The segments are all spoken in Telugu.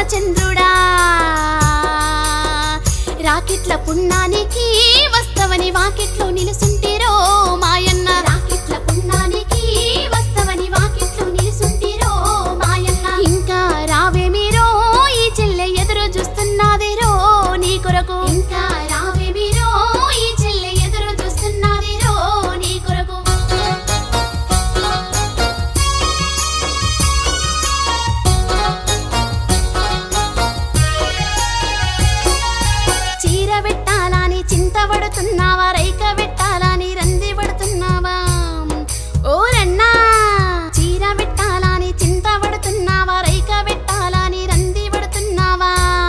చంద్రుడా రాకెట్ల పుణ్యానికి వస్తవని వాకిట్లో నిలుసుంటిరో మాయన్న రాకెట్ల పుణ్యానికి వస్తవని వాకిట్లో నిలుసుంటిరో మాయన్న ఇంకా రావే మీరో ఈ చెల్లె ఎదురు చూస్తున్నదిరో నీ కొరకు ఇంకా రావే మీరో ఈ చెల్లె ఎదురు చూస్తున్నదిరో నీ కొరకు చీర పెట్టాలని చింత పడుతున్నావా రైక పెట్టాలని రంది పడుతున్నావా ఓరన్నా చీర పెట్టాలని చింత పడుతున్నావా రైక పెట్టాలని రంది పడుతున్నావా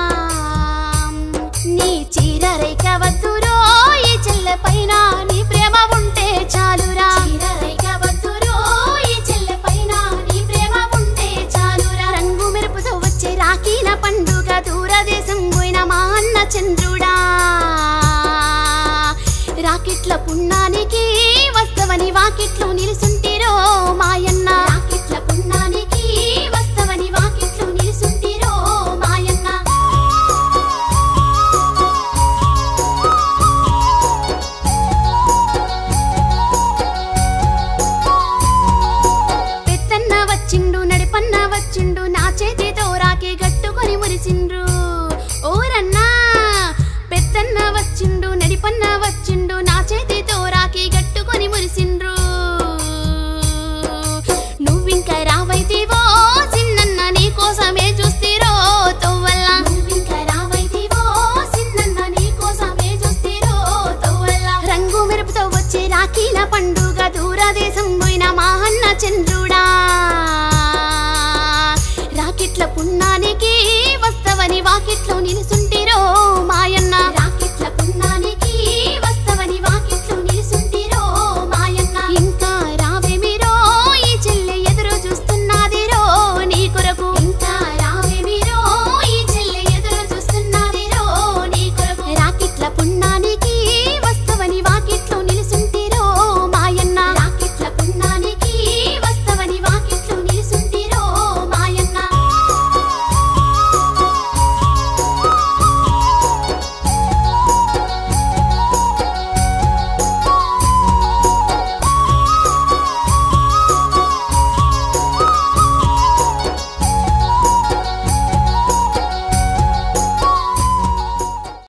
నీ చీర రైక వద్దురో ఈ చెల్లె పైన నీ ప్రేమ ఉంటే చాలురా చీర రైక వద్దురో ఈ చెల్లె పైన నీ ప్రేమ ఉంటే చాలురా రంగు మెరుపుతో వచ్చే రాఖీల పండుగ దూరదేశం పోయిన మా అన్న చంద్రుడా రాకెట్ల పుణ్యానికి వస్తవని వాకిట్లో నిలుసు